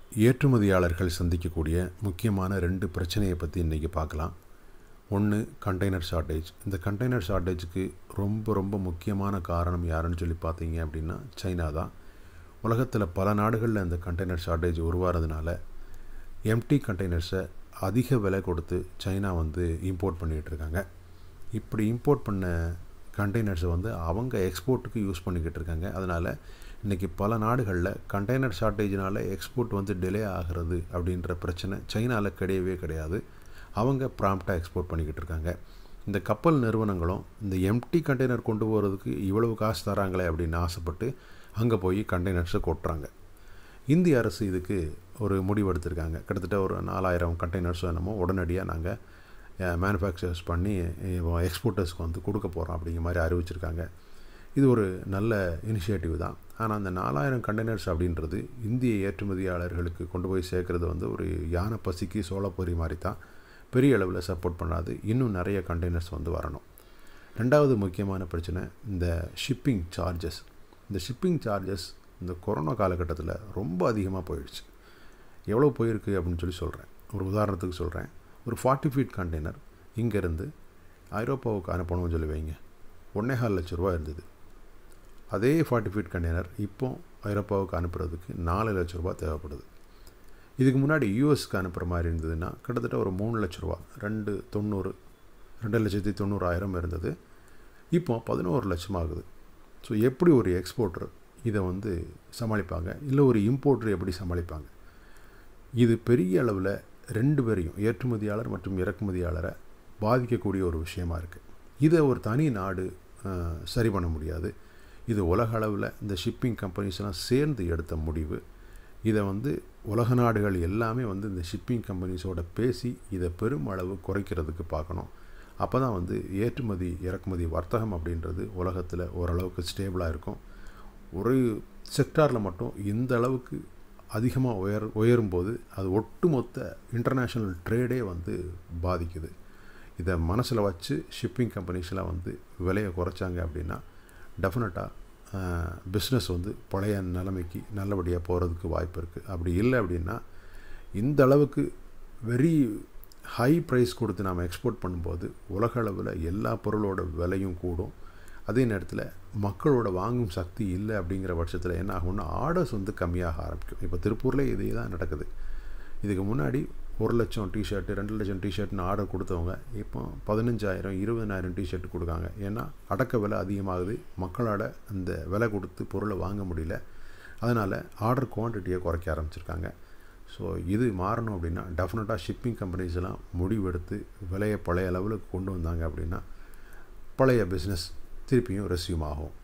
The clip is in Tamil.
ஏற்றுமதியாளர்கள் சந்திக்கக்கூடிய முக்கியமான ரெண்டு பிரச்சனையை பற்றி இன்றைக்கி பார்க்கலாம் ஒன்று கண்டெய்னர் ஷார்ட்டேஜ் இந்த கண்டெய்னர் ஷார்ட்டேஜுக்கு ரொம்ப ரொம்ப முக்கியமான காரணம் யாருன்னு சொல்லி பார்த்தீங்க அப்படின்னா சைனா தான் உலகத்தில் பல நாடுகளில் இந்த கண்டெய்னர் ஷார்ட்டேஜ் உருவாகிறதுனால எம்டி கண்டெய்னர்ஸை அதிக விலை கொடுத்து சைனா வந்து இம்போர்ட் பண்ணிகிட்டு இருக்காங்க இப்படி இம்போர்ட் பண்ண கண்டெய்னர்ஸை வந்து அவங்க எக்ஸ்போர்ட்டுக்கு யூஸ் பண்ணிக்கிட்டு இருக்காங்க அதனால் இன்றைக்கி பல நாடுகளில் கண்டெய்னர் ஷார்ட்டேஜினால் எக்ஸ்போர்ட் வந்து டிலே ஆகிறது அப்படின்ற பிரச்சனை சைனாவில் கிடையவே கிடையாது அவங்க ப்ராம்ப்டாக எக்ஸ்போர்ட் பண்ணிக்கிட்டு இருக்காங்க இந்த கப்பல் நிறுவனங்களும் இந்த எம்டி கண்டெய்னர் கொண்டு போகிறதுக்கு இவ்வளவு காசு தராங்களே அப்படின்னு ஆசைப்பட்டு அங்கே போய் கண்டெய்னர்ஸை கொட்டுறாங்க இந்திய அரசு இதுக்கு ஒரு முடிவு எடுத்திருக்காங்க கிட்டத்தட்ட ஒரு நாலாயிரம் கண்டெய்னர்ஸ் என்னமோ உடனடியாக நாங்கள் மேனுஃபேக்சர்ஸ் பண்ணி எக்ஸ்போர்ட்டர்ஸ்க்கு வந்து கொடுக்க போகிறோம் அப்படிங்கிற மாதிரி அறிவிச்சிருக்காங்க இது ஒரு நல்ல இனிஷியேட்டிவ் தான் ஆனால் அந்த நாலாயிரம் கண்டெய்னர்ஸ் அப்படின்றது இந்திய ஏற்றுமதியாளர்களுக்கு கொண்டு போய் சேர்க்குறது வந்து ஒரு யானை பசிக்கு சோளப்பொறி மாதிரி தான் பெரிய அளவில் சப்போர்ட் பண்ணாது இன்னும் நிறைய கண்டெய்னர்ஸ் வந்து வரணும் ரெண்டாவது முக்கியமான பிரச்சனை இந்த ஷிப்பிங் சார்ஜஸ் இந்த ஷிப்பிங் சார்ஜஸ் இந்த கொரோனா காலகட்டத்தில் ரொம்ப அதிகமாக போயிடுச்சு எவ்வளோ போயிருக்கு அப்படின்னு சொல்லி சொல்கிறேன் ஒரு உதாரணத்துக்கு சொல்கிறேன் ஒரு ஃபார்ட்டி ஃபீட் கண்டெய்னர் இங்கேருந்து ஐரோப்பாவுக்கு அனுப்பணும்னு சொல்லி வைங்க ஒன்றேகால் லட்ச ரூபா இருந்தது அதே ஃபார்ட்டி ஃபீட் கண்டெய்னர் இப்போ ஐரோப்பாவுக்கு அனுப்புறதுக்கு நாலு லட்ச ரூபா தேவைப்படுது இதுக்கு முன்னாடி யூஎஸ்க்கு அனுப்புகிற மாதிரி இருந்ததுன்னா கிட்டத்தட்ட ஒரு மூணு லட்ச ரூபா ரெண்டு தொண்ணூறு ரெண்டு லட்சத்தி தொண்ணூறாயிரம் இருந்தது இப்போ பதினோரு லட்சம் ஆகுது ஸோ எப்படி ஒரு எக்ஸ்போர்ட்டர் இதை வந்து சமாளிப்பாங்க இல்லை ஒரு இம்போர்ட்டர் எப்படி சமாளிப்பாங்க இது பெரிய அளவில் ரெண்டு பேரையும் ஏற்றுமதியாளர் மற்றும் இறக்குமதியாளரை பாதிக்கக்கூடிய ஒரு விஷயமா இருக்குது இதை ஒரு தனி நாடு சரி பண்ண முடியாது இது உலக அளவில் இந்த ஷிப்பிங் கம்பெனிஸ்லாம் சேர்ந்து எடுத்த முடிவு இதை வந்து உலக நாடுகள் எல்லாமே வந்து இந்த ஷிப்பிங் கம்பெனிஸோட பேசி இதை பெரும் அளவு குறைக்கிறதுக்கு பார்க்கணும் அப்போ தான் வந்து ஏற்றுமதி இறக்குமதி வர்த்தகம் அப்படின்றது உலகத்தில் ஓரளவுக்கு ஸ்டேபிளாக இருக்கும் ஒரு செக்டாரில் மட்டும் இந்த அளவுக்கு அதிகமாக உயர் உயரும்போது அது ஒட்டுமொத்த இன்டர்நேஷ்னல் ட்ரேடே வந்து பாதிக்குது இதை மனசில் வச்சு ஷிப்பிங் கம்பெனிஸ்லாம் வந்து விலையை குறைச்சாங்க அப்படின்னா டெஃபினட்டாக பிஸ்னஸ் வந்து பழைய நிலைமைக்கு நல்லபடியாக போகிறதுக்கு வாய்ப்பு இருக்குது அப்படி இல்லை அப்படின்னா இந்த அளவுக்கு வெரி ஹை ப்ரைஸ் கொடுத்து நாம் எக்ஸ்போர்ட் பண்ணும்போது உலக அளவில் எல்லா பொருளோட விலையும் கூடும் அதே நேரத்தில் மக்களோட வாங்கும் சக்தி இல்லை அப்படிங்கிற பட்சத்தில் என்ன ஆகும்னா ஆர்டர்ஸ் வந்து கம்மியாக ஆரம்பிக்கும் இப்போ திருப்பூரில் இதே தான் நடக்குது இதுக்கு முன்னாடி ஒரு லட்சம் டிஷர்ட்டு ரெண்டு லட்சம் டிஷர்ட்னு ஆர்டர் கொடுத்தவங்க இப்போ பதினஞ்சாயிரம் இருபதனாயிரம் டிஷர்ட் கொடுக்காங்க ஏன்னா அடக்க விலை அதிகமாகுது மக்களோட அந்த விலை கொடுத்து பொருளை வாங்க முடியல அதனால் ஆர்டர் குவான்டிட்டியை குறைக்க ஆரம்பிச்சிருக்காங்க ஸோ இது மாறணும் அப்படின்னா டெஃபினட்டாக ஷிப்பிங் கம்பெனிஸ் எல்லாம் முடிவெடுத்து விலையை பழைய லெவலுக்கு கொண்டு வந்தாங்க அப்படின்னா பழைய பிஸ்னஸ் திருப்பியும் ரெஸ்யூம் ஆகும்